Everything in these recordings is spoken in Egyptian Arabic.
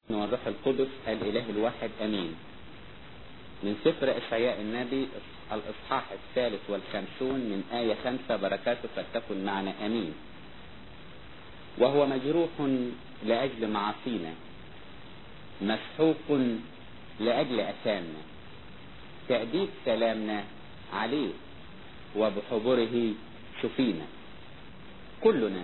والروح القدس الإله الواحد أمين من سفر إشعياء النبي الإصحاح الثالث والخمسون من آية خمسة بركاته فلتكن معنا أمين وهو مجروح لأجل معاصينا مسحوق لأجل أثامنا تأديب سلامنا عليه وبحضوره شفينا كلنا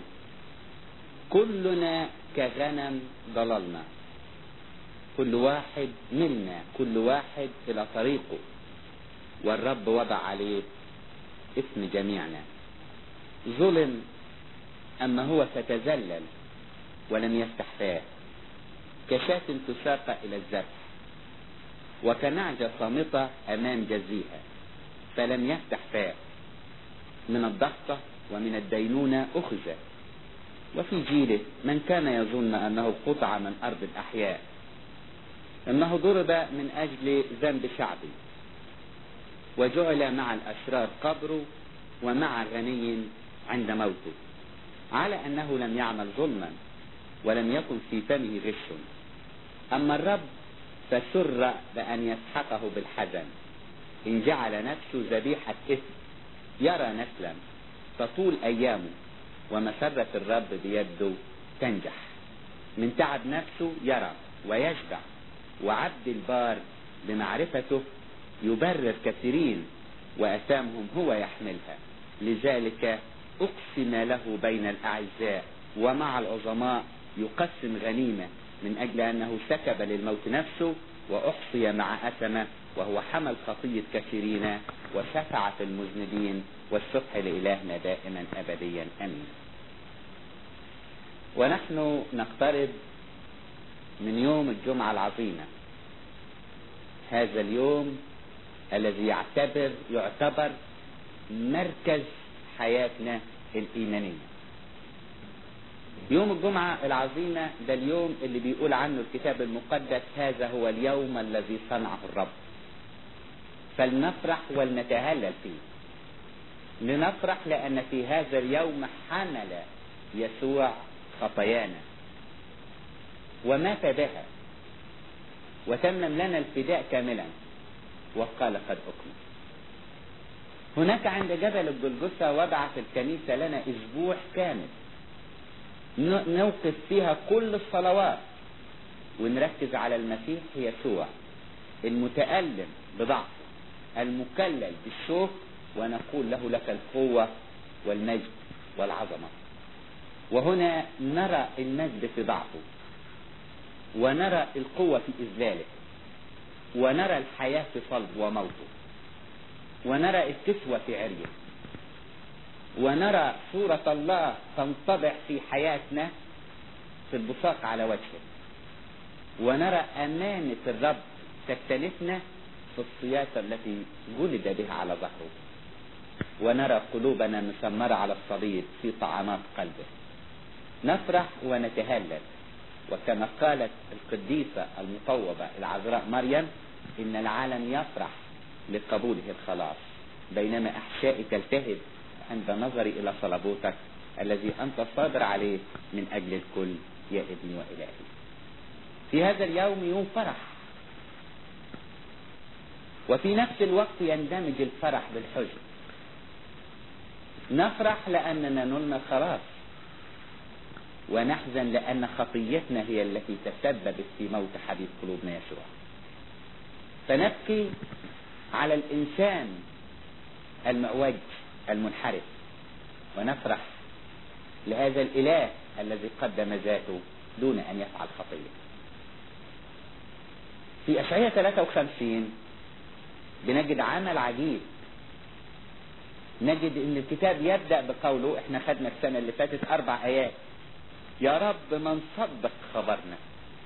كلنا كغنم ضللنا كل واحد منا كل واحد إلى طريقه والرب وضع عليه اسم جميعنا ظلم أما هو فتذلل ولم يفتح فاه كشاة تساق إلى الذبح وكنعجة صامتة أمام جزيها فلم يفتح فاه من الضغطة ومن الدينونة أخذ وفي جيله من كان يظن أنه قطع من أرض الأحياء إنه ضرب من أجل ذنب شعبي وجعل مع الأشرار قبره ومع غني عند موته على أنه لم يعمل ظلما ولم يكن في فمه غش أما الرب فسر بأن يسحقه بالحزن إن جعل نفسه ذبيحة إثم يرى نسلا تطول أيامه ومسرة الرب بيده تنجح من تعب نفسه يرى ويشبع وعبد البار بمعرفته يبرر كثيرين وأثامهم هو يحملها لذلك أقسم له بين الأعزاء ومع العظماء يقسم غنيمة من أجل أنه سكب للموت نفسه وأحصي مع أثمه وهو حمل خطية كثيرين وشفع في المذنبين والسبح لإلهنا دائما أبديا أمين ونحن نقترب من يوم الجمعة العظيمة هذا اليوم الذي يعتبر يعتبر مركز حياتنا الإيمانية يوم الجمعة العظيمة ده اليوم اللي بيقول عنه الكتاب المقدس هذا هو اليوم الذي صنعه الرب فلنفرح ولنتهلل فيه لنفرح لأن في هذا اليوم حمل يسوع خطايانا ومات بها وتمم لنا الفداء كاملا وقال قد أكمل هناك عند جبل الجلجثة وضعت الكنيسة لنا أسبوع كامل نوقف فيها كل الصلوات ونركز على المسيح يسوع المتألم بضعفه المكلل بالشوك ونقول له لك القوة والمجد والعظمة وهنا نرى المجد في ضعفه ونرى القوة في إذلاله ونرى الحياة في صلب وموته ونرى الكسوة في عريه ونرى صورة الله تنطبع في حياتنا في البصاق على وجهه ونرى أمانة الرب تكتنفنا في السياسة التي جلد بها على ظهره ونرى قلوبنا مسمرة على الصليب في طعامات قلبه نفرح ونتهلل وكما قالت القديسة المطوبة العذراء مريم إن العالم يفرح لقبوله الخلاص بينما أحشائي تلتهب عند نظري إلى صلبوتك الذي أنت صابر عليه من أجل الكل يا ابني وإلهي في هذا اليوم يوم فرح وفي نفس الوقت يندمج الفرح بالحزن نفرح لأننا نلنا الخلاص ونحزن لأن خطيتنا هي التي تسببت في موت حبيب قلوبنا يسوع فنبكي على الإنسان المأوج المنحرف ونفرح لهذا الإله الذي قدم ذاته دون أن يفعل خطية في أشعية 53 بنجد عمل عجيب نجد ان الكتاب يبدأ بقوله احنا خدنا السنة اللي فاتت اربع ايات يا رب من صدق خبرنا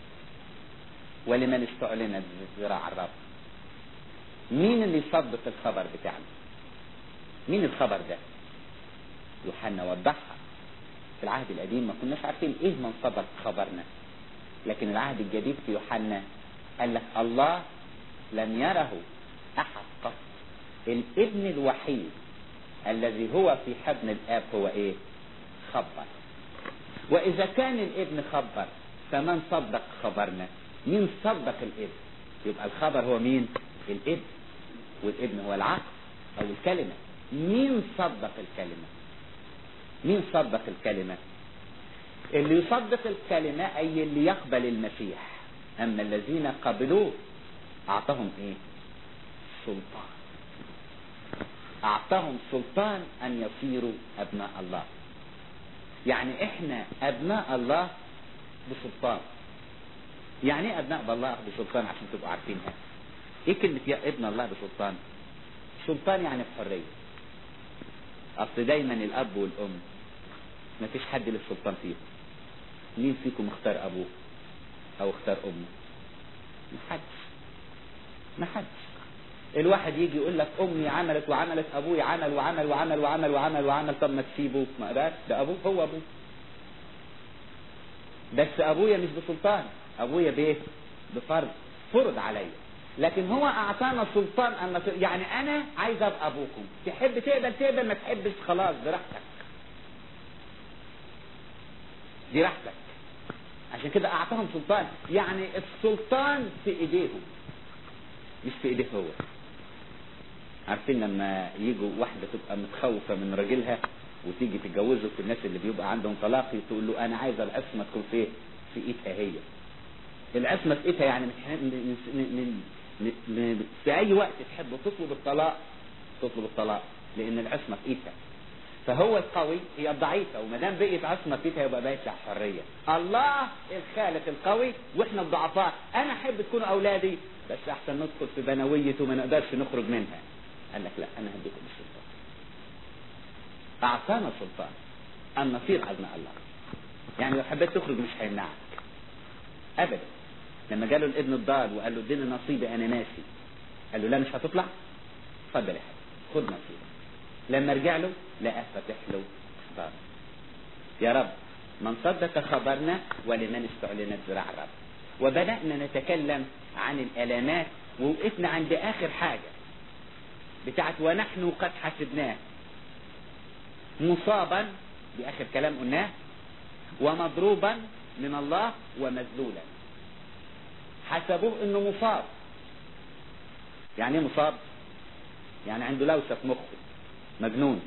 ولمن استعلنت ذراع الرب مين اللي يصدق الخبر بتاعنا مين الخبر ده يوحنا وضحها في العهد القديم ما كناش عارفين ايه من صدق خبرنا لكن العهد الجديد في يوحنا قال لك الله لم يره احد قط الابن الوحيد الذي هو في حضن الاب هو ايه خبر واذا كان الابن خبر فمن صدق خبرنا مين صدق الابن يبقى الخبر هو مين الابن والابن هو العقل او الكلمة مين صدق الكلمة مين صدق الكلمة اللي يصدق الكلمة اي اللي يقبل المسيح اما الذين قبلوه اعطاهم ايه سلطان اعطاهم سلطان ان يصيروا ابناء الله يعني احنا ابناء الله بسلطان يعني ايه ابناء الله بسلطان عشان تبقوا عارفينها ايه كلمة يا ابن الله بسلطان سلطان يعني بحرية اصل دايما الاب والام ما فيش حد له السلطان فيهم مين فيكم اختار ابوه او اختار امه ما حدش ما حدش الواحد يجي يقول لك امي عملت وعملت ابوي عمل وعمل وعمل وعمل وعمل وعمل طب ما تسيبه ما بس ده ابوه هو ابوه بس ابويا مش بسلطان ابويا بايه بفرض فرض عليا لكن هو اعطانا سلطان ان يعني انا عايز ابقى ابوكم تحب تقبل تقبل ما تحبش خلاص براحتك دي راحتك عشان كده اعطاهم سلطان يعني السلطان في ايديهم مش في ايديه هو عارفين لما يجوا واحده تبقى متخوفه من راجلها وتيجي تتجوزه في الناس اللي بيبقى عندهم طلاق تقول له انا عايزه العصمه تكون في في ايدها هي العصمه في ايدها يعني من من من في اي وقت تحب تطلب الطلاق تطلب الطلاق لان العصمه في ايدها فهو القوي هي الضعيفه وما دام بقيت عصمه في ايدها يبقى بقت حريه الله الخالق القوي واحنا الضعفاء انا احب تكونوا اولادي بس احسن ندخل في بنويه وما نقدرش نخرج منها قال لك لا انا هديكم السلطان اعطانا سلطان ان نصير ابناء الله يعني لو حبيت تخرج مش هيمنعك ابدا لما جاله الابن الضال وقال له اديني نصيبي انا ماشي قال له لا مش هتطلع اتفضل يا حبيبي خد نصيبك لما رجع له لقى فاتح له اختار يا رب من صدق خبرنا ولمن استعلنت ذراع الرب وبدأنا نتكلم عن الالامات ووقفنا عند اخر حاجة بتاعت ونحن قد حسبناه مصابا دي اخر كلام قلناه ومضروبا من الله ومذلولا حسبوه انه مصاب يعني ايه مصاب يعني عنده لوسه في مخه مجنون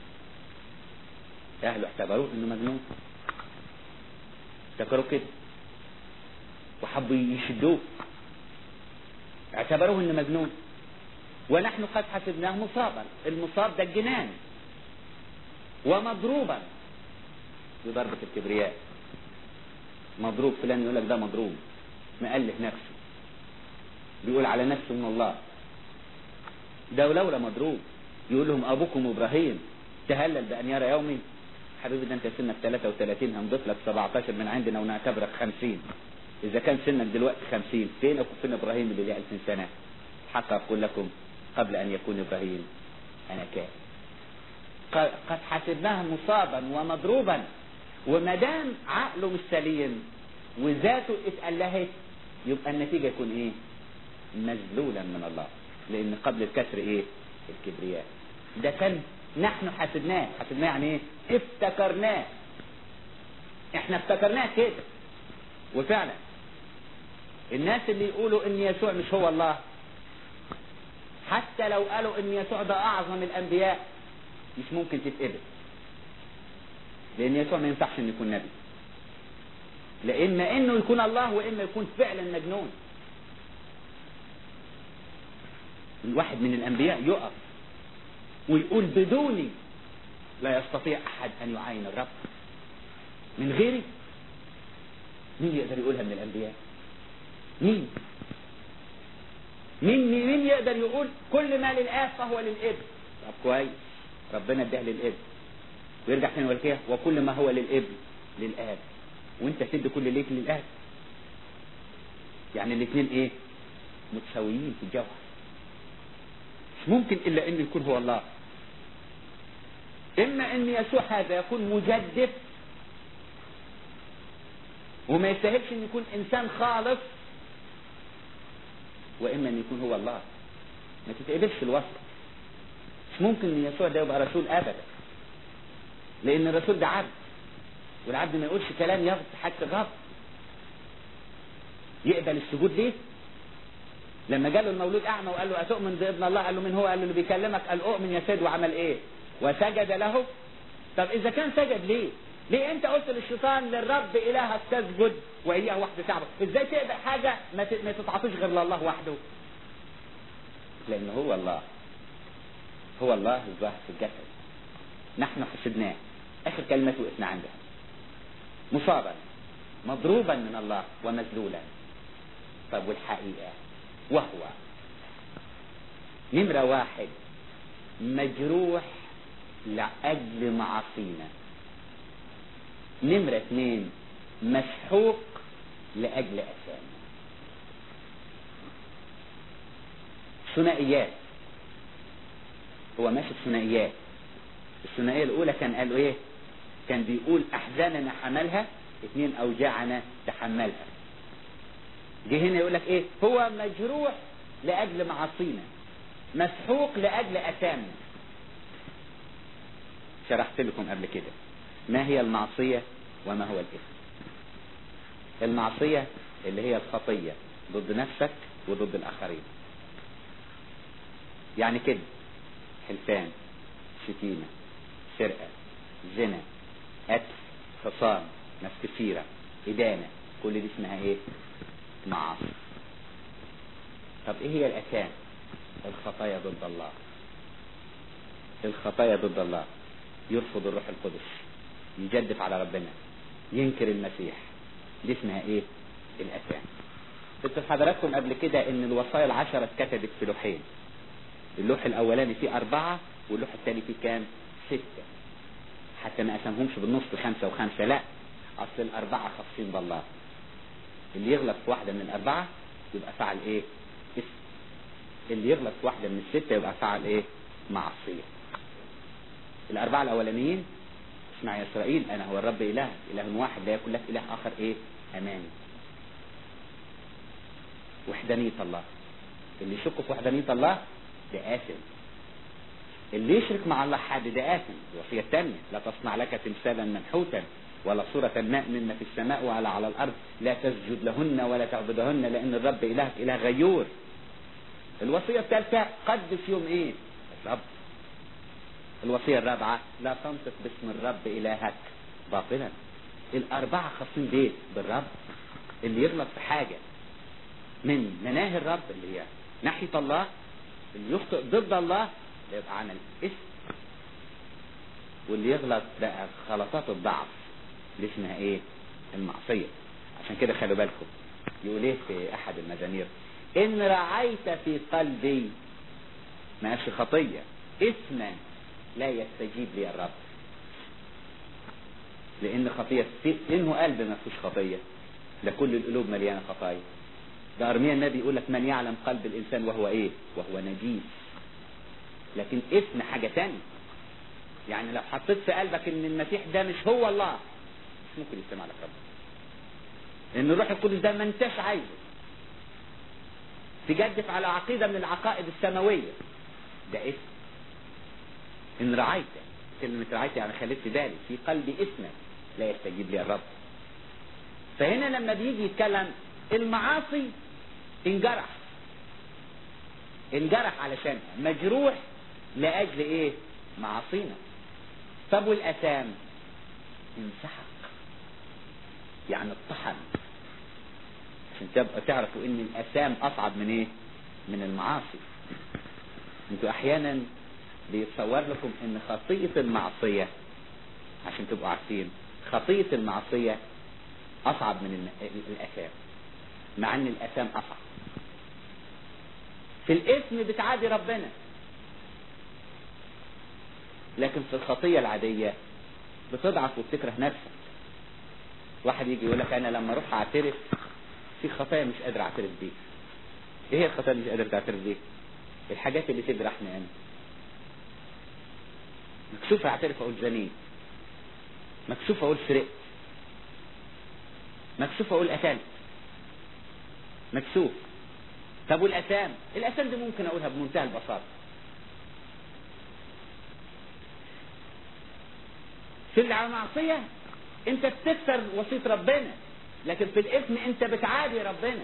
اهله اعتبروه انه مجنون افتكروا كده وحبوا يشدوه اعتبروه انه مجنون ونحن قد حسبناه مصابا المصاب ده الجنان ومضروبا بضربة الكبرياء مضروب فلان يقول لك ده مضروب مأله نفسه بيقول على نفسه من الله ده ولولا مضروب يقول لهم ابوكم ابراهيم تهلل بان يرى يومي حبيبي ده انت سنك 33 هنضيف لك 17 من عندنا ونعتبرك 50 اذا كان سنك دلوقتي 50 فين فين ابراهيم اللي ليه 2000 سنه حق اقول لكم قبل ان يكون ابراهيم انا كان قد حسبناه مصابا ومضروبا وما دام عقله مش سليم وذاته اتألهت يبقى النتيجة يكون ايه مذلولا من الله لان قبل الكسر ايه الكبرياء ده كان نحن حسبناه حسبناه يعني ايه افتكرناه احنا افتكرناه كده وفعلا الناس اللي يقولوا ان يسوع مش هو الله حتى لو قالوا ان يسوع ده اعظم الانبياء مش ممكن تتقبل لان يسوع ما ينفعش انه يكون نبي لاما انه يكون الله واما يكون فعلا مجنون الواحد من الانبياء يقف ويقول بدوني لا يستطيع احد ان يعاين الرب من غيري مين يقدر يقولها من الانبياء مين مين مين يقدر يقول كل ما للاب فهو للابن طب كويس ربنا اداه للابن ويرجع تاني يقول كده وكل ما هو للابن للاب وانت تدي كل ليك للاب يعني الاثنين ايه متساويين في الجوهر مش ممكن الا انه يكون هو الله اما ان يسوع هذا يكون مجدد وما يستاهلش ان يكون انسان خالص واما ان يكون هو الله ما تتقبلش الوصف مش ممكن ان يسوع ده يبقى رسول ابدا لان الرسول ده عبد والعبد ما يقولش كلام يغض حتى غض يقبل السجود ليه لما جاله المولود اعمى وقال له اتؤمن بابن الله قال له من هو قال له اللي بيكلمك قال اؤمن يا سيد وعمل ايه وسجد له طب اذا كان سجد ليه ليه انت قلت للشيطان للرب الهك تسجد واليه وحده تعبد ازاي تقبل حاجه ما ت- ما تتعطيش غير لله وحده لان هو الله هو الله الظاهر في الجسد نحن حسبناه اخر كلمه وقفنا عندها مصابا مضروبا من الله ومذلولا طب والحقيقه وهو نمره واحد مجروح لأجل معاصينا نمرة اثنين مسحوق لأجل أثامنا ثنائيات هو ماشي ثنائيات الثنائية الأولى كان قالوا إيه؟ كان بيقول أحزاننا حملها اثنين أوجاعنا تحملها جه هنا يقول لك إيه؟ هو مجروح لأجل معاصينا مسحوق لأجل أثامنا شرحت لكم قبل كده ما هي المعصية وما هو الإثم المعصية اللي هي الخطية ضد نفسك وضد الآخرين يعني كده حلفان شتيمة سرقة زنا قتل خصام ناس كثيرة إدانة كل دي اسمها إيه؟ معاصي طب إيه هي الأثام؟ الخطايا ضد الله الخطايا ضد الله يرفض الروح القدس يجدف على ربنا ينكر المسيح دي اسمها ايه الاثام قلت لحضراتكم قبل كده ان الوصايا العشرة اتكتبت في لوحين اللوح الاولاني فيه اربعة واللوح الثاني فيه كام ستة حتى ما قسمهمش بالنص خمسة وخمسة لا اصل الاربعة خاصين بالله اللي يغلط في واحدة من الاربعة يبقى فعل ايه اسم اللي يغلط في واحدة من الستة يبقى فعل ايه معصية الأربعة الأولانيين اسمع يا إسرائيل أنا هو الرب إله إله واحد لا يكون لك إله آخر إيه أمامي وحدانية الله اللي يشك في وحدانية الله ده آثم اللي يشرك مع الله حد ده آثم الوصية الثانية لا تصنع لك تمثالا منحوتا ولا صورة ما مما في السماء ولا على الأرض لا تسجد لهن ولا تعبدهن لأن الرب إلهك إله غيور الوصية الثالثة قدس يوم إيه الرب الوصية الرابعة لا تنطق باسم الرب إلهك باطلا الأربعة خاصين بيه بالرب اللي يغلط في حاجة من مناهي الرب اللي هي ناحية الله اللي يخطئ ضد الله ده يبقى عمل اسم واللي يغلط بقى غلطات الضعف اللي اسمها ايه المعصية عشان كده خلوا بالكم يقول ايه في احد المزامير ان رعيت في قلبي ما قالش خطية اسما لا يستجيب لي الرب لان خطية انه قلب ما فيهوش خطية ده كل القلوب مليانة خطايا ده ارميا النبي يقول لك من يعلم قلب الانسان وهو ايه وهو نجيس لكن اسم حاجة تانية يعني لو حطيت في قلبك ان المسيح ده مش هو الله مش ممكن يستمع لك رب ان الروح القدس ده ما انتش عايزه تجدف على عقيدة من العقائد السماوية ده اسم ان رعيت كلمة رعيت يعني خليت في بالي في قلبي اسمك لا يستجيب لي الرب فهنا لما بيجي يتكلم المعاصي انجرح انجرح علشانها مجروح لأجل ايه معاصينا طب والأثام انسحق يعني اطحن عشان تبقى تعرفوا ان الأثام أصعب من ايه من المعاصي انتوا احيانا بيتصور لكم ان خطية المعصية عشان تبقوا عارفين خطية المعصية اصعب من الاثام مع ان الاثام اصعب في الاسم بتعادي ربنا لكن في الخطية العادية بتضعف وبتكره نفسك واحد يجي يقول لك انا لما اروح اعترف في خطايا مش قادر اعترف بيها ايه هي الخطايا اللي مش قادر تعترف بيها الحاجات اللي تجرحني انا مكسوف اعترف اقول زنيت مكسوف اقول سرقت مكسوف اقول قتلت مكسوف طب والاثام الاثام دي ممكن اقولها بمنتهى البساطه في المعصيه انت بتكسر وصيه ربنا لكن في الاسم انت بتعادي ربنا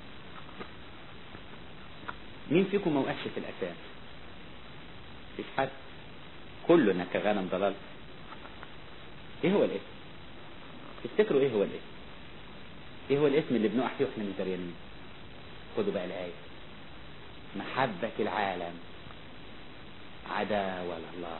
مين فيكم ما وقعش في الاساس مفيش حد كلنا كغنم ضلال ايه هو الاسم تفتكروا ايه هو الاسم ايه هو الاسم اللي بنقع فيه واحنا مش دريانين خدوا بقى الايه محبة العالم عداوة لله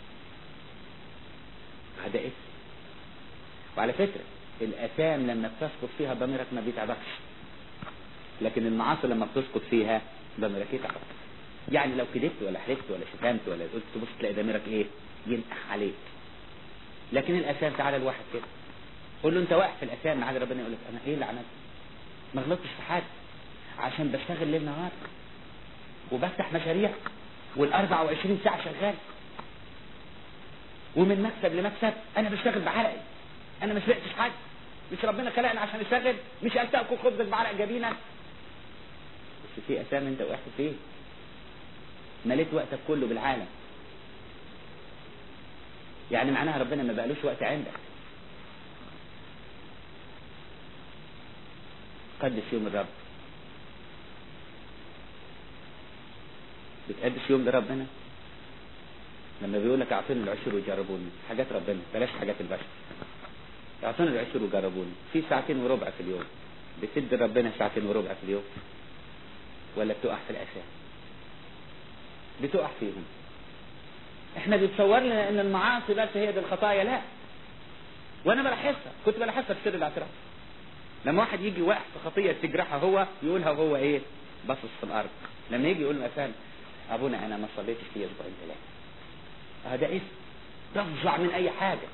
هذا اسم وعلى فكرة الأثام لما بتسقط فيها ضميرك ما بيتعبكش لكن المعاصي لما بتسقط فيها ضميرك يتعب يعني لو كذبت ولا حلفت ولا شتمت ولا قلت تبص تلاقي ضميرك ايه ينقح عليك لكن الأثام تعالى الواحد كده قول له انت واقع في الأثام معاد ربنا يقول لك انا ايه اللي عملت ما غلطتش في حد عشان بشتغل ليل نهار وبفتح مشاريع وال 24 ساعة شغال ومن مكسب لمكسب انا بشتغل بعرقي انا ما سرقتش حد مش ربنا خلقنا عشان نشتغل مش قال تاكل خبزك بعرق جبينك بس في اسامي انت وقعت فيه مليت وقتك كله بالعالم يعني معناها ربنا ما بقالوش وقت عندك قدس يوم الرب بتقدس يوم لربنا لما بيقول لك اعطوني العشر وجربوني حاجات ربنا بلاش حاجات البشر اعطوني العشر وجربوني في ساعتين وربع في اليوم بتدي ربنا ساعتين وربع في اليوم ولا بتقع في الاساس بتقع فيهم احنا بيتصور لنا ان المعاصي بس هي دي الخطايا لا وانا بلاحظها كنت بلاحظها في سر الاعتراف لما واحد يجي واقع في خطيه تجرحها هو يقولها وهو ايه باصص في الارض لما يجي يقول مثلا ابونا انا ما صليتش في اسبوعين ثلاثه هذا اسم تفظع من اي حاجه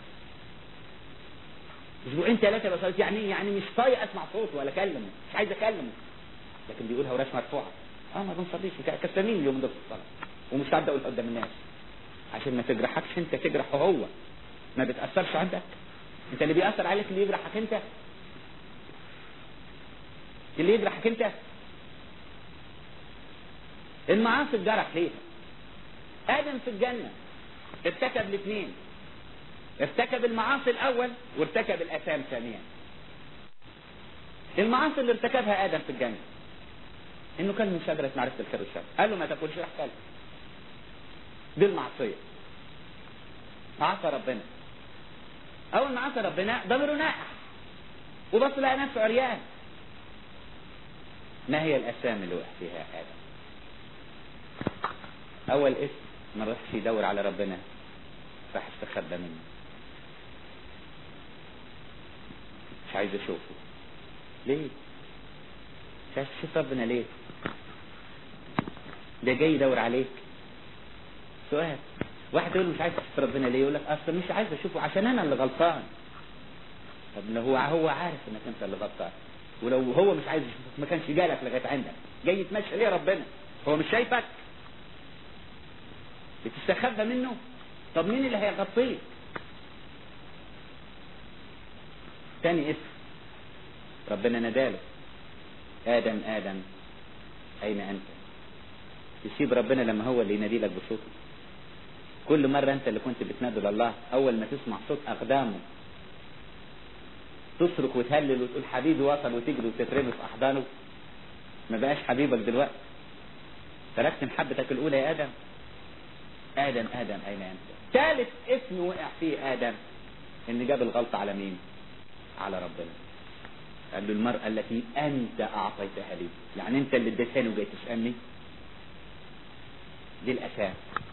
اسبوعين ثلاثه بصليت يعني يعني مش طايق اسمع صوته ولا اكلمه مش عايز اكلمه لكن بيقولها وراش مرفوعه اه ما بنصليش كسلانين اليوم ده في الصلاه ومش قاعد اقول قدام الناس عشان ما تجرحكش انت تجرحه هو ما بتاثرش عندك انت اللي بيأثر عليك اللي يجرحك انت اللي يجرحك انت المعاصي اتجرح ليها ادم في الجنه ارتكب الاثنين ارتكب المعاصي الاول وارتكب الاثام ثانيا المعاصي اللي ارتكبها ادم في الجنه انه كان من شجره معرفه الخير والشر قال له ما تاكلش راح كلب دي المعصيه عصى ربنا اول ما عصى ربنا ضميره ناقح وبص لقى نفسه عريان ما هي الاسامي اللي وقع فيها ادم اول اسم ما راحش يدور على ربنا راح استخبى منه مش عايز اشوفه ليه مش عايز تشوف ربنا ليه ده جاي يدور عليك سؤال واحد يقول مش عايز تشوف ربنا ليه يقول لك اصل مش عايز اشوفه عشان انا اللي غلطان طب لو هو هو عارف انك انت اللي غلطان ولو هو مش عايز يشوفك ما كانش جالك لغايه عندك جاي يتمشى ليه ربنا هو مش شايفك بتستخبى منه طب مين اللي هيغطيك تاني اسم ربنا ناداله ادم ادم اين انت تسيب ربنا لما هو اللي ينادي لك بصوته كل مرة انت اللي كنت بتنادي لله اول ما تسمع صوت اقدامه تصرخ وتهلل وتقول حبيبي وصل وتجري وتترمي في احضانه ما بقاش حبيبك دلوقتي تركت محبتك الاولى يا ادم ادم ادم اين انت ثالث اسم وقع فيه ادم ان جاب الغلطة على مين على ربنا قال له المرأة التي انت اعطيتها لي يعني انت اللي اديتها وجاي تسألني دي الاساس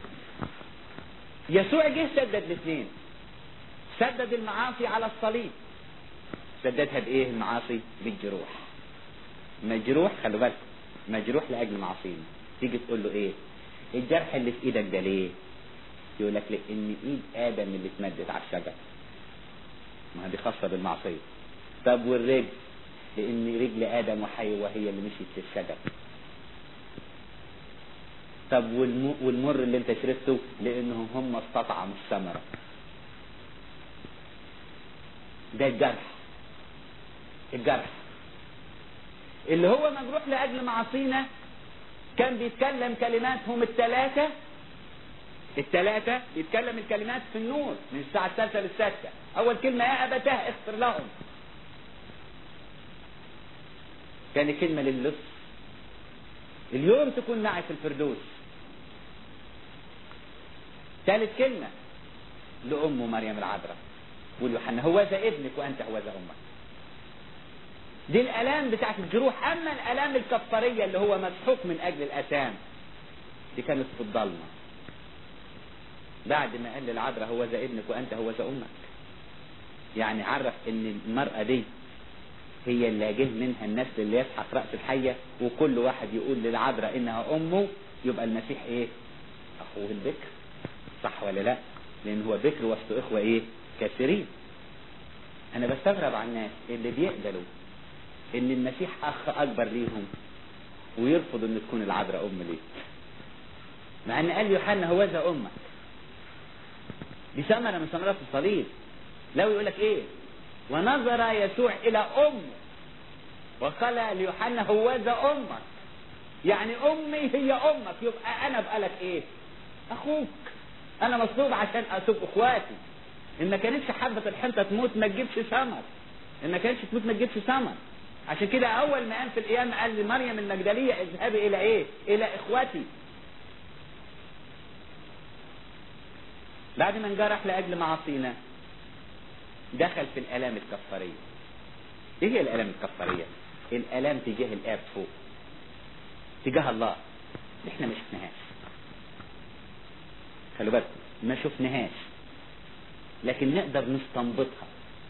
يسوع جه سدد الاثنين سدد المعاصي على الصليب سددها بايه المعاصي بالجروح مجروح خلوا بالكم مجروح لاجل معاصينا تيجي تقول له ايه الجرح اللي في ايدك ده ليه يقول لك لان ايد ادم اللي اتمدت على الشجر ما دي خاصه بالمعصيه طب والرجل لان رجل ادم وحواء هي اللي مشيت في الشجر طب والم... والمر اللي انت شربته لانهم هم استطعموا الثمره ده الجرح الجرح اللي هو مجروح لاجل معاصينا كان بيتكلم كلماتهم الثلاثه الثلاثه بيتكلم الكلمات في النور من الساعه الثالثه للسادسه اول كلمه يا ابتاه اغفر لهم تاني كلمة للص اليوم تكون معي في الفردوس ثالث كلمة لأمه مريم العذراء واليوحنا هو ذا ابنك وأنت هو ذا أمك دي الآلام بتاعت الجروح أما الآلام الكفارية اللي هو مسحوق من أجل الآثام دي كانت في الضلمة بعد ما قال للعذراء هو ذا ابنك وأنت هو ذا أمك يعني عرف ان المرأة دي هي اللي جه منها النسل اللي يسحق رأس الحية وكل واحد يقول للعذراء انها امه يبقى المسيح ايه اخوه البكر صح ولا لا لان هو بكر وسط اخوة ايه كثيرين انا بستغرب على الناس اللي بيقبلوا ان المسيح اخ اكبر ليهم ويرفض ان تكون العذراء ام ليه مع ان قال يوحنا هو ذا امك دي ثمرة من ثمرات الصليب لو يقول لك ايه ونظر يسوع الى امه وقال ليوحنا هو ذا امك يعني امي هي امك يبقى انا بقى لك ايه اخوك انا مصلوب عشان اسوق اخواتي ان ما كانتش حبة الحنطة تموت ما تجيبش ثمر ان ما كانتش تموت ما تجيبش ثمر عشان كده اول ما قام في القيامة قال لمريم المجدلية اذهبي الى ايه الى اخواتي بعد ما انجرح لاجل معاصينا دخل في الالام الكفاريه ايه هي الالام الكفاريه الالام تجاه الاب فوق تجاه الله احنا ما شفناهاش خلوا بالكم ما شفناهاش لكن نقدر نستنبطها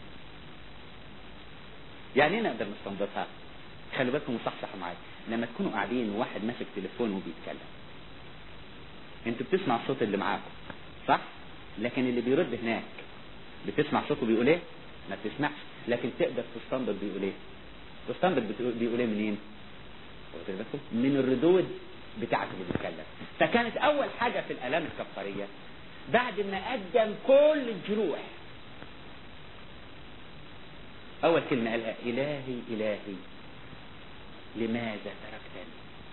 يعني ايه نقدر نستنبطها خلوا بالكم وصحصحوا معايا لما تكونوا قاعدين وواحد ماسك تليفون وبيتكلم انتوا بتسمع الصوت اللي معاكم صح لكن اللي بيرد هناك بتسمع صوته بيقول ايه ما بتسمعش لكن تقدر تستنبط بيقول ايه تستنبط بيقول ايه منين من الردود بتاعته اللي بيتكلم فكانت اول حاجة في الالام الكفارية بعد ما قدم كل الجروح اول كلمة قالها الهي الهي لماذا تركتني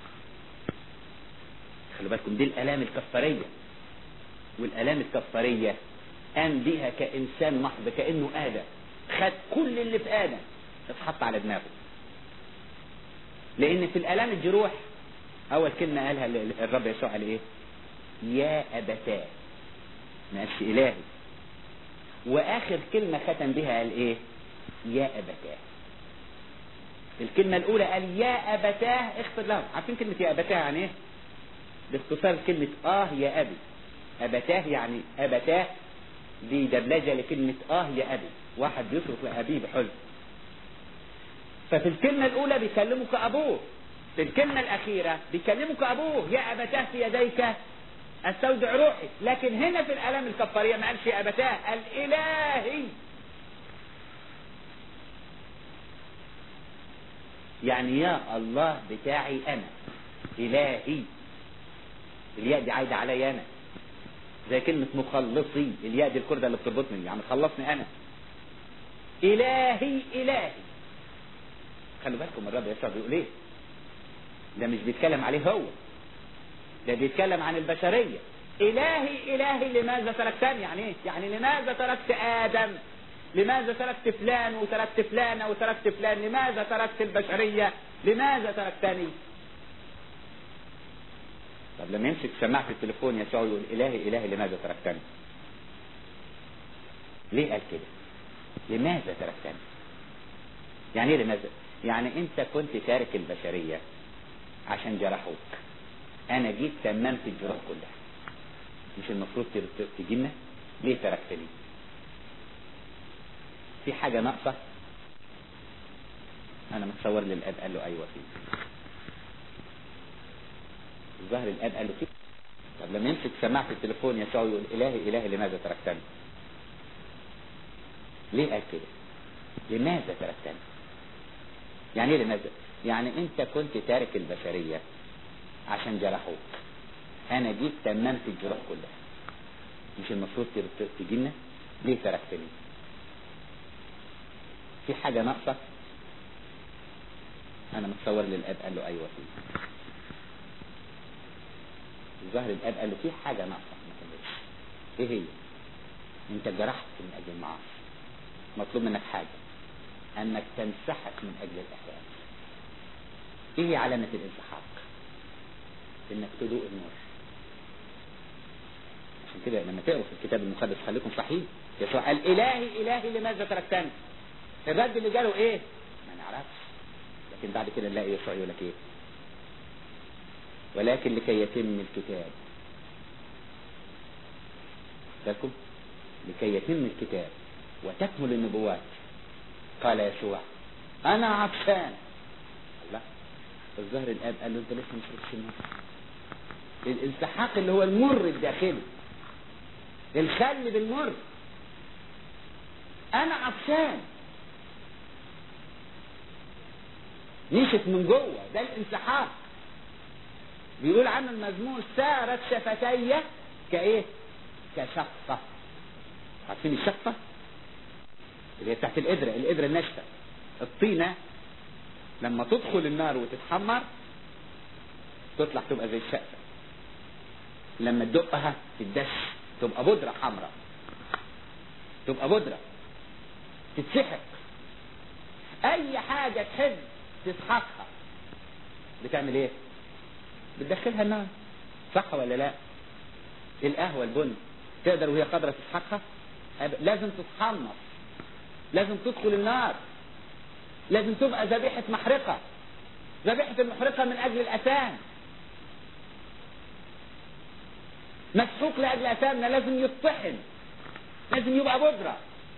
خلوا بالكم دي الالام الكفارية والالام الكفارية قام بيها كإنسان محض كأنه آدم خد كل اللي في آدم اتحط على دماغه لأن في الآلام الجروح أول كلمة قالها الرب يسوع قال إيه؟ يا أبتاه ما قالش إلهي وآخر كلمة ختم بها قال إيه؟ يا أبتاه الكلمة الأولى قال يا أبتاه اغفر لهم عارفين كلمة يا أبتاه يعني إيه؟ باختصار كلمة آه يا أبي أبتاه يعني أبتاه دي دبلجة لكلمة آه يا أبي واحد بيصرف لأبيه بحزن ففي الكلمة الأولى بيكلمه كأبوه في الكلمة الأخيرة بيكلمه كأبوه يا أبتاه في يديك استودع روحي لكن هنا في الآلام الكفارية ما قالش يا أبتاه قال إلهي يعني يا الله بتاعي أنا إلهي الياء دي عايدة عليا أنا زي كلمة مخلصي الياء دي الكردة اللي بتربطني يعني خلصني أنا إلهي إلهي خلوا بالكم الرب يسوع بيقول إيه ده مش بيتكلم عليه هو ده بيتكلم عن البشرية إلهي إلهي لماذا تركتني يعني إيه يعني لماذا تركت آدم لماذا تركت فلان وتركت فلانة وتركت فلان لماذا تركت البشرية لماذا تركتني طب لما يمسك سماعة التليفون يسوع يقول إلهي إلهي لماذا تركتني ليه قال كده لماذا تركتني يعني ايه لماذا يعني انت كنت تارك البشرية عشان جرحوك انا جيت تممت الجروح كلها مش المفروض تجينا ليه تركتني في حاجة ناقصة انا متصور لي الاب قال له ايوه فيه الظاهر الاب قال له فيه طب لما يمسك سماعة التليفون يسوع يقول الهي الهي لماذا تركتني ليه قال كده لماذا تركتني يعني ايه لماذا يعني انت كنت تارك البشرية عشان جرحوك انا جيت تممت الجروح كلها مش المفروض تجينا ليه تركتني في حاجة ناقصة انا متصور لي الاب قال له ايوه فيه الظاهر الاب قال له في حاجة ناقصة ما كملتش ايه هي انت جرحت من اجل المعاصي مطلوب منك حاجة انك تنسحق من اجل الاحياء ايه هي علامة الانسحاق انك تدوق النور عشان كده لما تقروا في الكتاب المقدس خليكم صحيح يسوع قال الهي الهي لماذا تركتني الرد اللي جاله ايه ما نعرفش لكن بعد كده نلاقي يسوع يقول لك ايه ولكن لكي يتم الكتاب بالكم لكي يتم الكتاب وتكمل النبوات قال يسوع انا عطشان الله الظاهر الاب قال له انت لسه مش رخص النار الانسحاق اللي هو المر الداخلي الخل بالمر انا عطشان نشف من جوه ده الانسحاق بيقول عنه المزمور سارت شفتي كايه كشقفة عارفين الشقفة اللي هي بتاعت القدرة القدرة الناشفة الطينة لما تدخل النار وتتحمر تطلع تبقى زي الشقفة لما تدقها تدش تبقى بودرة حمراء تبقى بودرة تتسحق اي حاجة تحب تسحقها بتعمل ايه بتدخلها النار صح ولا لا القهوة البن تقدر وهي قادرة تسحقها لازم تتحمص لازم تدخل النار لازم تبقى ذبيحة محرقة ذبيحة المحرقة من أجل الأثام مسحوق لأجل أثامنا لازم يطحن لازم يبقى بودرة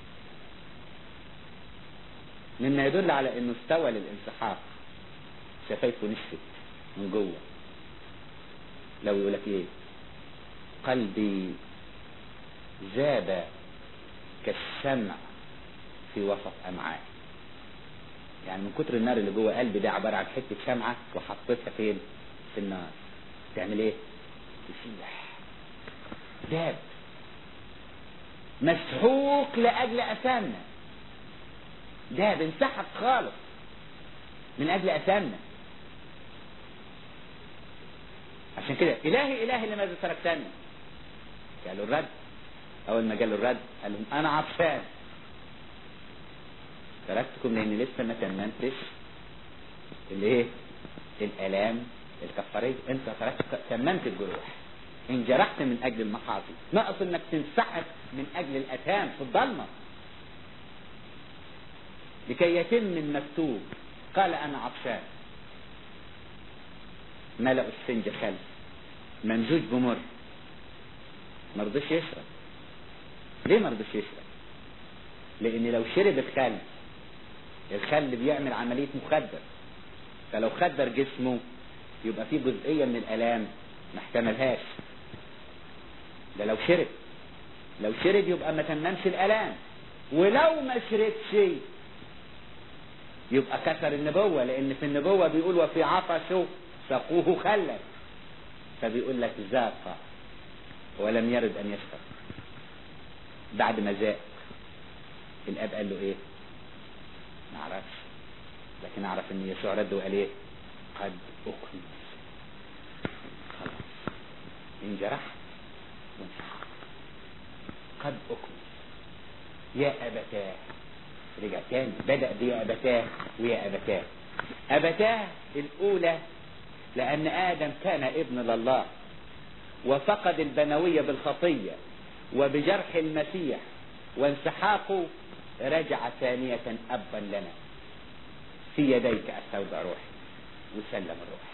مما يدل على انه استوى للانسحاق شفايفه نشفت من جوه لو يقول لك ايه قلبي ذاب كالشمع في وسط امعاء يعني من كتر النار اللي جوه قلبي ده عباره عن حته شمعه وحطيتها فين في النار تعمل ايه تسيح ذاب مسحوق لاجل اثامنا ده بنسحب خالص من اجل اثامنا عشان كده الهي الهي لماذا تركتني قالوا الرد اول ما قالوا الرد قال لهم انا عطشان تركتكم لان لسه ما تممتش الايه الالام الكفاريه انت تركت تممت الجروح انجرحت من اجل المحاصي ناقص انك تنسحب من اجل الاثام في الضلمه لكي يتم المكتوب قال انا عطشان ملأوا السنج خل ممزوج بمر ما رضيش يشرب ليه ما رضيش يشرب لان لو شرب الخل الخل بيعمل عملية مخدر فلو خدر جسمه يبقى فيه جزئية من الالام ما احتملهاش ده لو شرب لو شرب يبقى ما تممش الالام ولو ما شربش يبقى كسر النبوة لان في النبوة بيقول وفي عطشه سقوه خلا فبيقول لك ذاق ولم يرد ان يشرب بعد ما ذاق الاب قال له ايه ما اعرفش لكن اعرف ان يسوع رد وقال ايه قد اكمل خلاص انجرحت وانسحقت قد اكمل يا ابتاه رجع تاني بدأ بيا أبتاه ويا أبتاه أبتاه الأولى لأن آدم كان ابن لله وفقد البنوية بالخطية وبجرح المسيح وانسحاقه رجع ثانية أبا لنا في يديك أستودع روحي وسلم الروح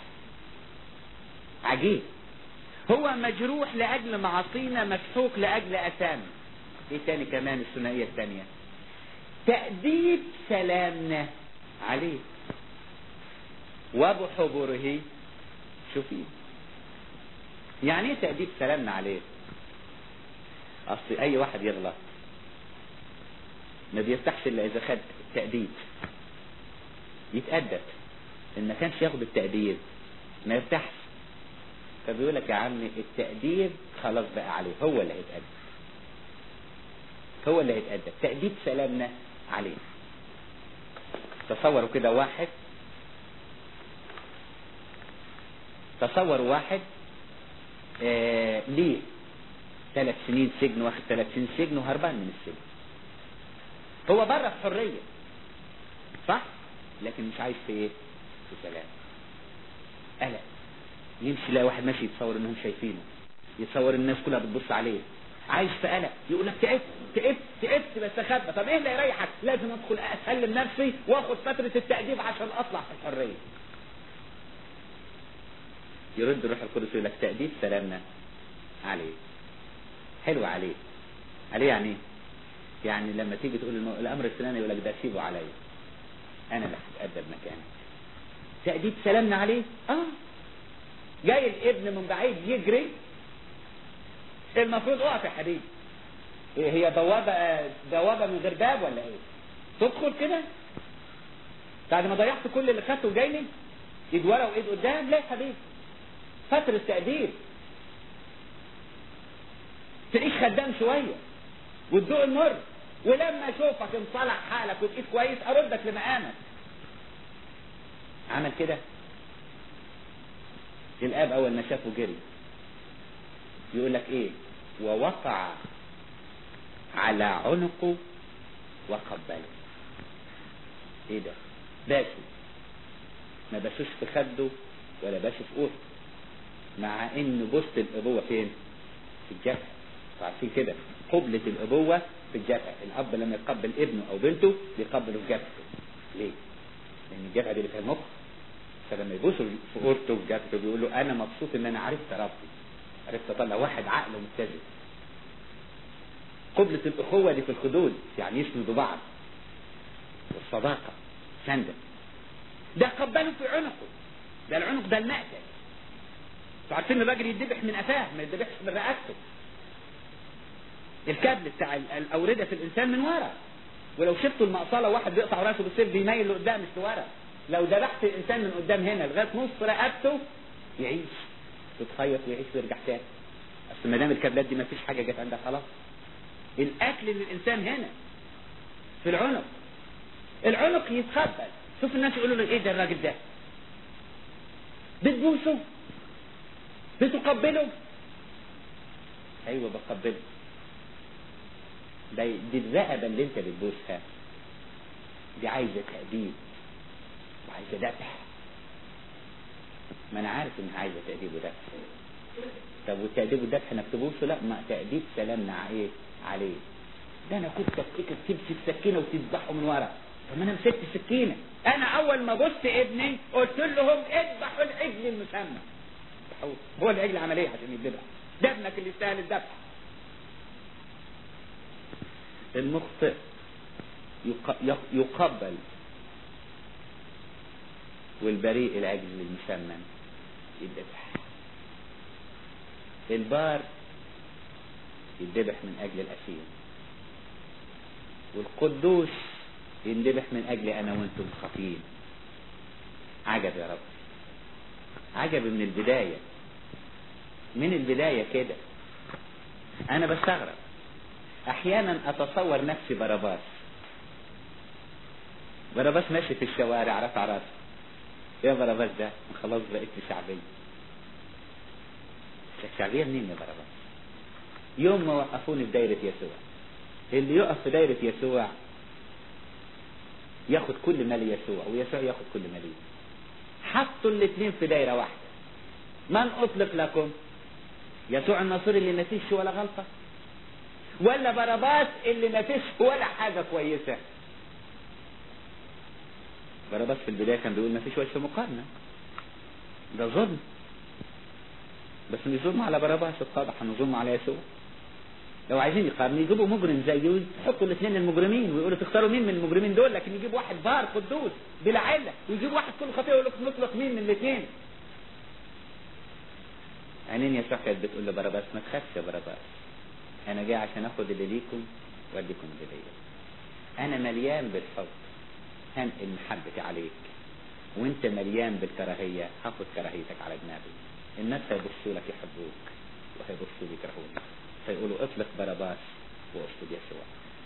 عجيب هو مجروح لأجل معاصينا مسحوق لأجل أثام ايه تاني كمان الثنائية الثانية تأديب سلامنا عليه وبحضوره شوفي يعني ايه تأديب سلامنا عليه اصل اي واحد يغلط ما بيرتاحش الا اذا خد تأديب يتأدب ان ما كانش ياخد التأديب ما يرتاحش فبيقول لك يا عمي التأديب خلاص بقى عليه هو اللي هيتأدب هو اللي هيتأدب تأديب سلامنا عليه تصوروا كده واحد تصوروا واحد آه ليه ثلاث سنين سجن واخد ثلاث سنين سجن وهربان من السجن هو بره في حرية صح لكن مش عايش في ايه في سلام قلق يمشي يلاقي واحد ماشي يتصور انهم شايفينه يتصور الناس كلها بتبص عليه عايش في قلق يقول لك تعبت تعبت تعبت بس اخبى طب ايه اللي يريحك لازم ادخل اسلم نفسي واخد فتره التاديب عشان اطلع في الحريه يرد الروح القدس يقول لك تاديب سلامنا عليه حلو عليه عليه يعني ايه يعني لما تيجي تقول المو... الامر الفلاني يقول لك ده سيبه عليا انا اللي هتادب مكانك تاديب سلامنا عليه اه جاي الابن من بعيد يجري المفروض اقف يا حبيبي إيه هي بوابة بوابة من غير باب ولا ايه تدخل كده بعد ما ضيعت كل اللي خدته وجاي لي ايد ورا وايد قدام لا يا حبيبي فترة تقدير تعيش خدام شوية وتدوق المر ولما اشوفك انصلح حالك وبقيت كويس اردك لمقامك عمل كده الاب اول ما شافه جري يقول لك ايه ووقع على عنقه وقبله ايه ده باسوا ما باسوش في خده ولا باسوا في قوته مع ان بوسط الابوه فين في الجبهه عارفين كده قبلة الابوه في الجبهه الاب لما يقبل ابنه او بنته بيقبله في جبهته ليه لان الجبهه دي اللي فيها المخ فلما يبوسوا في قورته في جبهته بيقول له انا مبسوط ان انا عرفت ربي عرفت اطلع واحد عقله متزن قبلة الأخوة دي في الخدود يعني يسندوا بعض والصداقة سندة ده قبله في عنقه ده العنق ده المقتل انتوا عارفين الراجل يتذبح من قفاه ما يتذبحش من رقبته الكابل بتاع الأوردة في الإنسان من ورا ولو شفتوا المقصلة واحد بيقطع راسه بالسيف بيميل لقدام مش لورا لو ذبحت الإنسان من قدام هنا لغاية نص رقبته يعيش تتخيط ويعيش ويرجع تاني اصل ما دام الكابلات دي ما فيش حاجه جت عندها خلاص الاكل للانسان هنا في العنق العنق يتخبل شوف الناس يقولوا له ايه ده الراجل ده بتبوسه بتقبله ايوه بقبله ده دي الرقبه اللي انت بتبوسها دي عايزه تأديب وعايزه ذبح ما انا عارف انها عايزه تأديب وذبح طب والتأديب والذبح انك تبوسه لا ما تأديب سلامنا ايه عليه ده انا كنت افتكر تمسك سكينه وتذبحه من ورا طب ما انا مسكت السكينه انا اول ما بصت ابني قلت لهم اذبحوا العجل المسمى هو العجل عمل ايه عشان يتذبح ده ابنك اللي يستاهل الذبح المخطئ يقبل والبريء العجل المسمن يتذبح البار يتذبح من اجل الاسير والقدوس ينذبح من اجل انا وانتم الخطيين عجب يا رب عجب من البداية من البداية كده انا بستغرب احيانا اتصور نفسي باراباس باراباس ماشي في الشوارع رفع راسه يا باراباس ده خلاص بقيت شعبية الشعبية منين يا باراباس يوم ما وقفوني في دايرة يسوع اللي يقف في دايرة يسوع ياخد كل مال يسوع ويسوع ياخد كل مالي حطوا الاثنين في دايرة واحدة من أطلق لكم يسوع الناصري اللي ما فيش ولا غلطة ولا باراباس اللي ما فيش ولا حاجة كويسة باراباس في البداية كان بيقول ما فيش وجه مقارنة ده ظلم بس مش ظلم على باراباس اتضح انه ظلم على يسوع لو عايزين يقارنوا يجيبوا مجرم زيه ويحطوا الاثنين المجرمين ويقولوا تختاروا مين من المجرمين دول لكن يجيب واحد بار قدوس بلا عله ويجيب واحد كل خطيه ويقول لك نطلق مين من الاثنين عينين يسوع كانت بتقول لبراباس ما تخافش يا براباس انا جاي عشان اخد اللي ليكم واديكم اللي ليا انا مليان بالحب هنقل محبتي عليك وانت مليان بالكراهيه هاخد كراهيتك على دماغي الناس هيبصوا لك يحبوك وهيبصوا لي يكرهونك فيقولوا اطلق باراباس واسلب يسوع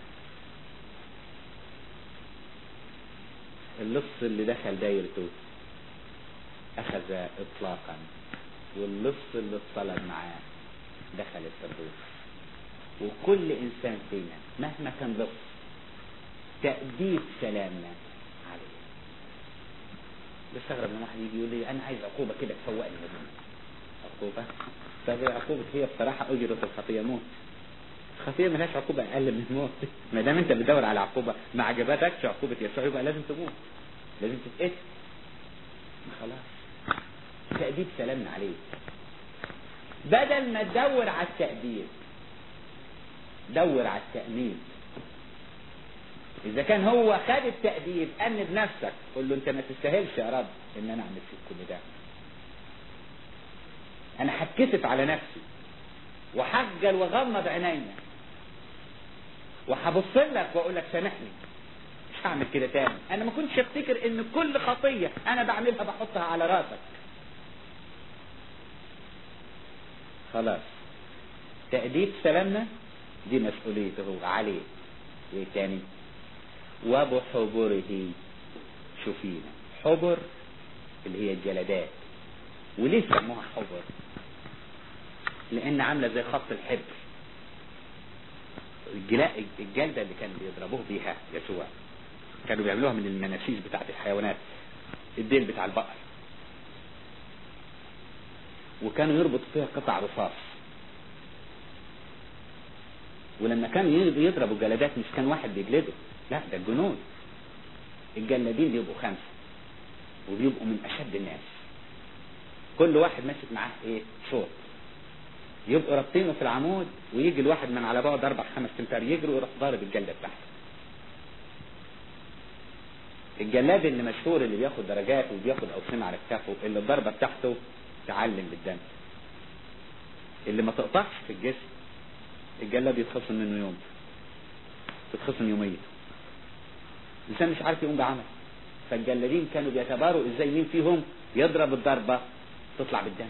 اللص اللي دخل دايرته اخذ اطلاقا واللص اللي اتصلب معاه دخل الفردوس وكل انسان فينا مهما كان لص تأديب سلامنا عليه بستغرب لما واحد يجي يقول لي انا عايز عقوبه كده تفوقني مثلا عقوبه طب عقوبه هي بصراحه اجره الخطيه موت الخطيه ملهاش عقوبه اقل من الموت ما دام انت بتدور على عقوبه ما عجبتكش عقوبه يسوع يبقى لازم تموت لازم تتقتل خلاص تأديب سلامنا عليه بدل ما تدور على التأديب دور على التأمين إذا كان هو خد التأديب أنب نفسك قول له أنت ما تستاهلش يا رب إن أنا أعمل فيك كل ده أنا هتكسف على نفسي وحجل وغمض عينيا وهبص لك واقول لك سامحني مش هعمل كده تاني انا ما كنتش افتكر ان كل خطيه انا بعملها بحطها على راسك خلاص تأديب سلامنا دي مسؤوليته هو عليه وايه تاني وبحبره شوفينا حبر اللي هي الجلدات وليه سموها حبر لان عامله زي خط الحبر الجلاء الجلده اللي كانوا بيضربوه بيها يسوع كانوا بيعملوها من المناسيس بتاعت الحيوانات الديل بتاع البقر وكانوا يربطوا فيها قطع رصاص ولما كانوا يضربوا جلدات مش كان واحد بيجلده لا ده الجنود الجلادين بيبقوا خمسه وبيبقوا من اشد الناس كل واحد ماسك معاه ايه شوط يبقوا رابطينه في العمود ويجي الواحد من على بعد اربع خمس امتار يجري ويروح ضارب الجلده بتاعته الجلاد اللي مشهور اللي بياخد درجات وبياخد اوسمه على كتافه اللي الضربه بتاعته تعلم بالدم اللي ما تقطعش في الجسم الجلاد يتخصم منه يوم تتخصم يوميا الانسان مش عارف يقوم بعمل فالجلادين كانوا بيتباروا ازاي مين فيهم يضرب الضربه تطلع بالدم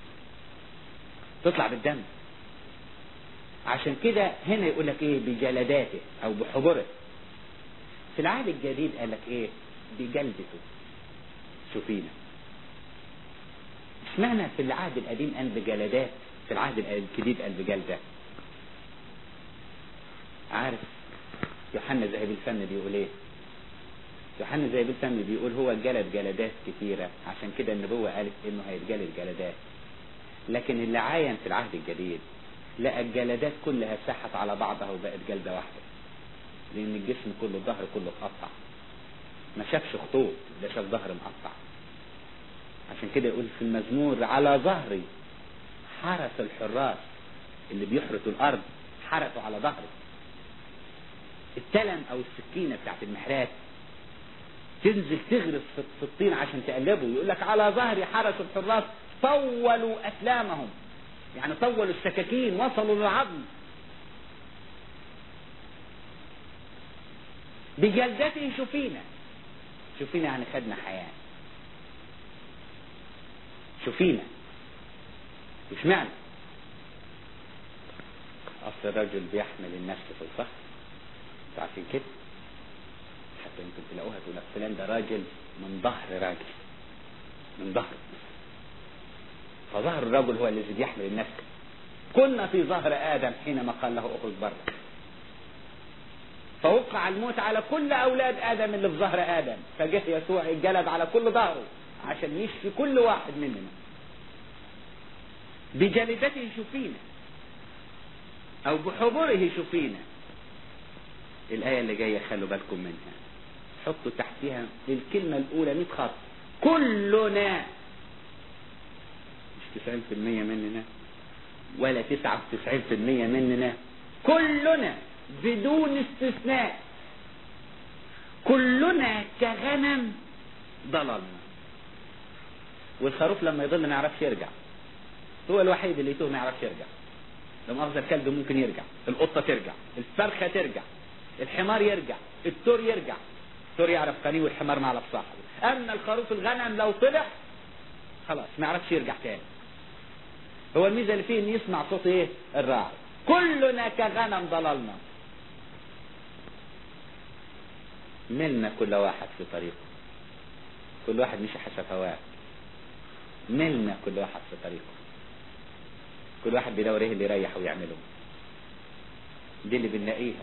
تطلع بالدم عشان كده هنا يقول لك ايه بجلداته او بحبره في العهد الجديد قال لك ايه بجلدته شوفينا اشمعنى في العهد القديم قال بجلدات في العهد الجديد قال بجلده عارف يوحنا ذهب الفن بيقول ايه يوحنا ذهب الفن بيقول هو جلد جلدات كثيرة عشان كده النبوة قالت انه هيتجلد جلدات لكن اللي عاين في العهد الجديد لقى الجلدات كلها ساحت على بعضها وبقت جلدة واحدة لان الجسم كله الظهر كله اتقطع ما شافش خطوط ده شاف ظهر مقطع عشان كده يقول في المزمور على ظهري حرس الحراس اللي بيحرسوا الارض حرسوا على ظهري التلم او السكينه بتاعت المحرات تنزل تغرس في الطين عشان تقلبه يقول لك على ظهري حرسوا الحراس طولوا اسلامهم يعني طولوا السكاكين وصلوا للعظم بجلدته شوفينا شوفينا يعني خدنا حياة شوفينا مش معنى أصل الرجل بيحمل النفس في الفخر انتوا عارفين كده حتى يمكن تلاقوها تقول لك فلان ده راجل من ظهر راجل من ظهر فظهر الرجل هو الذي بيحمل النفس كنا في ظهر آدم حينما قال له اخرج بره فوقع الموت على كل أولاد آدم اللي في ظهر آدم فجه يسوع الجلد على كل ظهره عشان يشفي كل واحد مننا بجلدته شفينا أو بحبره شفينا الآية اللي جاية خلوا بالكم منها حطوا تحتها الكلمة الأولى 100 خط كلنا مش 90% مننا ولا 99% مننا كلنا بدون استثناء كلنا كغنم ضللنا والخروف لما يضل ما يعرفش يرجع هو الوحيد اللي يتوه ما يعرفش يرجع لما أخذ الكلب ممكن يرجع القطة ترجع الفرخة ترجع الحمار يرجع التور يرجع التور يعرف قنيه والحمار ما يعرف صاحبه أما الخروف الغنم لو طلع خلاص ما يعرفش يرجع تاني هو الميزة اللي فيه ان يسمع صوت ايه الراعي كلنا كغنم ضللنا ملنا كل واحد في طريقه كل واحد مشي حسب هواه ملنا كل واحد في طريقه كل واحد بيدور ايه اللي يريح ويعمله دي اللي بنلاقيها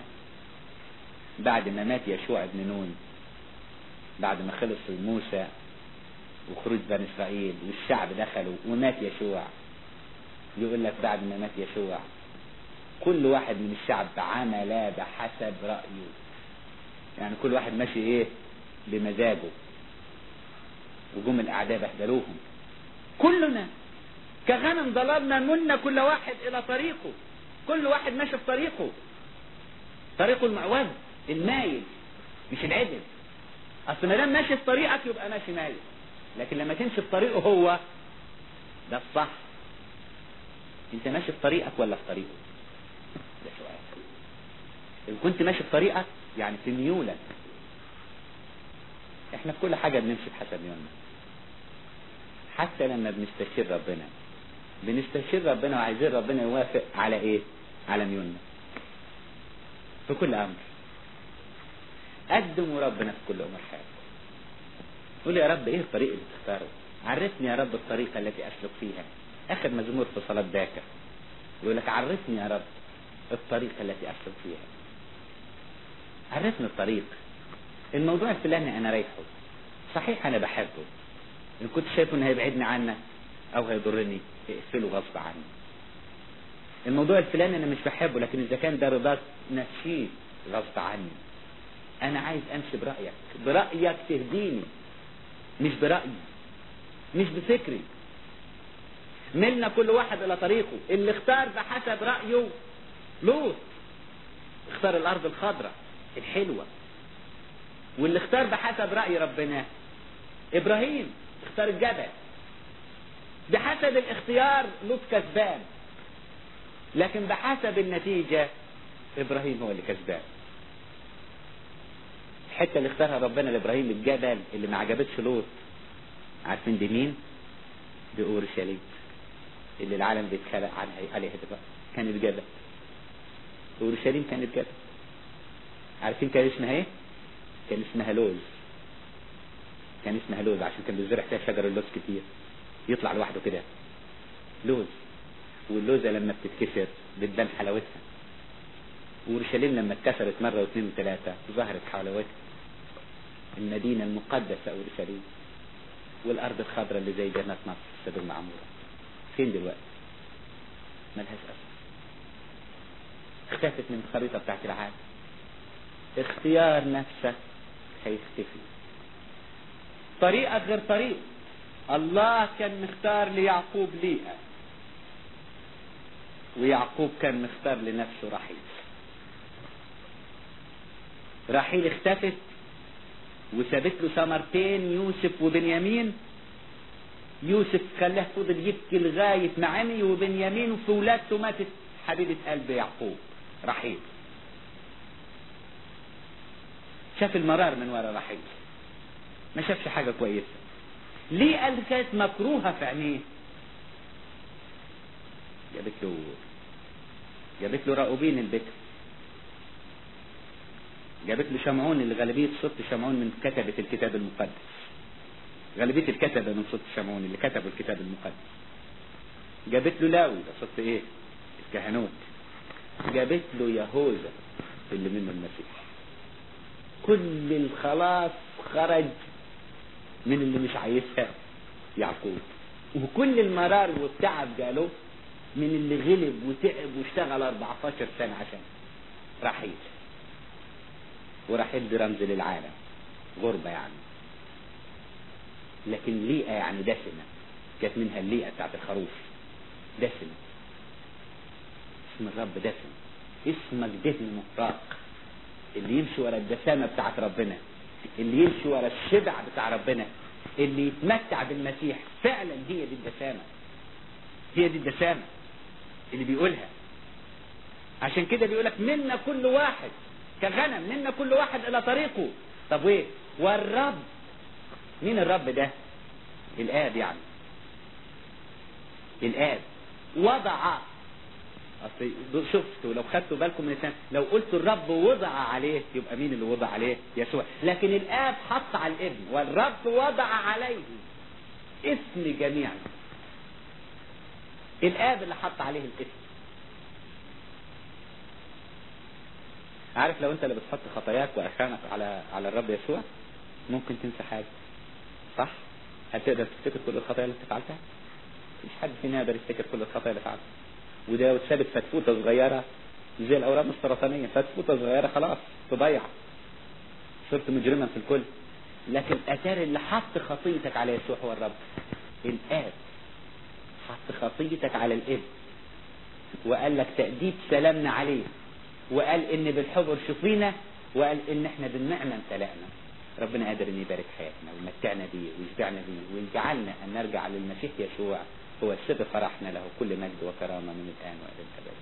بعد ما مات يشوع ابن نون بعد ما خلص موسى وخروج بني اسرائيل والشعب دخلوا ومات يشوع يقول لك بعد ما مات يشوع كل واحد من الشعب عمل بحسب رأيه يعني كل واحد ماشي ايه بمزاجه وجم الاعداء بهدلوهم كلنا كغنم ضللنا منا كل واحد الى طريقه كل واحد ماشي في طريقه طريقه المعوج المايل مش العدل اصل ما دام ماشي في طريقك يبقى ماشي مايل لكن لما تمشي في طريقه هو ده الصح انت ماشي في طريقك ولا في طريقه ده سؤال ان كنت ماشي في طريقك يعني في ميولك احنا في كل حاجة بنمشي بحسب ميولنا حتى لما بنستشير ربنا بنستشير ربنا وعايزين ربنا يوافق على ايه على ميولنا في كل امر قدموا ربنا في كل امور حياتك قول يا رب ايه الطريق اللي تختاره عرفني يا رب الطريقة التي اسلك فيها اخر مزمور في صلاة باكر يقول لك عرفني يا رب الطريقة التي اسلك فيها عرفني الطريق الموضوع الفلاني انا رايحه صحيح انا بحبه ان كنت شايفه انه هيبعدني عنك او هيضرني اقفله غصب عني الموضوع الفلاني انا مش بحبه لكن اذا كان ده رضاك نفسيه غصب عني انا عايز امشي برايك برايك تهديني مش برايي مش بفكري منا كل واحد الى طريقه اللي اختار بحسب رايه لوط اختار الارض الخضراء الحلوه واللي اختار بحسب راي ربنا ابراهيم اختار الجبل بحسب الاختيار لوط كسبان لكن بحسب النتيجة ابراهيم هو اللي كسبان الحتة اللي اختارها ربنا لابراهيم الجبل اللي ما عجبتش لوط عارفين دي مين دي اورشليم اللي العالم بيتخلق عنها عليها دلوقتي كانت جبل اورشليم كانت جبل عارفين كان اسمها ايه كان اسمها لوز كان اسمها لوز عشان كان بيزرع فيها شجر اللوز كتير يطلع لوحده كده لوز واللوزة لما بتتكسر بتبان حلاوتها وأورشليم لما اتكسرت مرة واثنين وثلاثة ظهرت حلاوتها المدينة المقدسة أورشليم والأرض الخضراء اللي زي جنات مصر سدوم عمورة فين دلوقتي؟ ملهاش أثر اختفت من الخريطة بتاعت العالم اختيار نفسك هيختفي طريقك غير طريق الله كان مختار ليعقوب ليئة ويعقوب كان مختار لنفسه رحيل رحيل اختفت وسابت له ثمرتين يوسف وبنيامين يوسف خلاه فضل يبكي لغاية ما عمي وبنيامين وفي ولادته ماتت حبيبة قلب يعقوب رحيل شاف المرار من ورا رحيل ما شافش حاجة كويسة ليه قال كانت مكروهة في عينيه جابت له جابت له راؤوبين البكر جابت له شمعون اللي غالبية صوت شمعون من كتبة الكتاب المقدس غالبية الكتبة من صوت شمعون اللي كتبوا الكتاب المقدس جابت له لاوي ده صوت ايه الكهنوت جابت له يهوذا اللي منه المسيح كل الخلاص خرج من اللي مش عايزها يعقوب وكل المرار والتعب جاله من اللي غلب وتعب واشتغل 14 سنة عشان رحيل ورحيل دي رمز للعالم غربة يعني لكن ليئة يعني دسمة كانت منها الليئة بتاعت الخروف دسمة اسم الرب دسم اسمك دهن مطراق اللي يمشي ورا الدسامة بتاعت ربنا اللي يمشي ورا الشبع بتاع ربنا اللي يتمتع بالمسيح فعلا هي دي الدسامة هي دي الدسامة اللي بيقولها عشان كده بيقولك منا كل واحد كغنم منا كل واحد الى طريقه طب وايه والرب مين الرب ده الاب يعني الاب وضع اصل شفتوا لو خدتوا بالكم من الثاني لو قلت الرب وضع عليه يبقى مين اللي وضع عليه يسوع لكن الاب حط على الابن والرب وضع عليه اسم جميعا الاب اللي حط عليه الاسم عارف لو انت اللي بتحط خطاياك واخانك على على الرب يسوع ممكن تنسى حاجه صح هل تقدر تفتكر كل الخطايا اللي فعلتها مفيش حد فينا يقدر يفتكر كل الخطايا اللي فعلتها وده ثابت فتفوته صغيره زي الاورام السرطانيه فتفوته صغيره خلاص تضيع صرت مجرما في الكل لكن اثار اللي حط خطيتك على يسوع هو الرب الاب حط خطيتك على الابن وقال لك تأديب سلامنا عليه وقال ان بالحب شفينا وقال ان احنا بالنعمة امتلأنا ربنا قادر ان يبارك حياتنا ويمتعنا بيه ويشبعنا بيه ويجعلنا ان نرجع للمسيح يسوع هو سر فرحنا له كل مجد وكرامة من الآن وإلى الأبد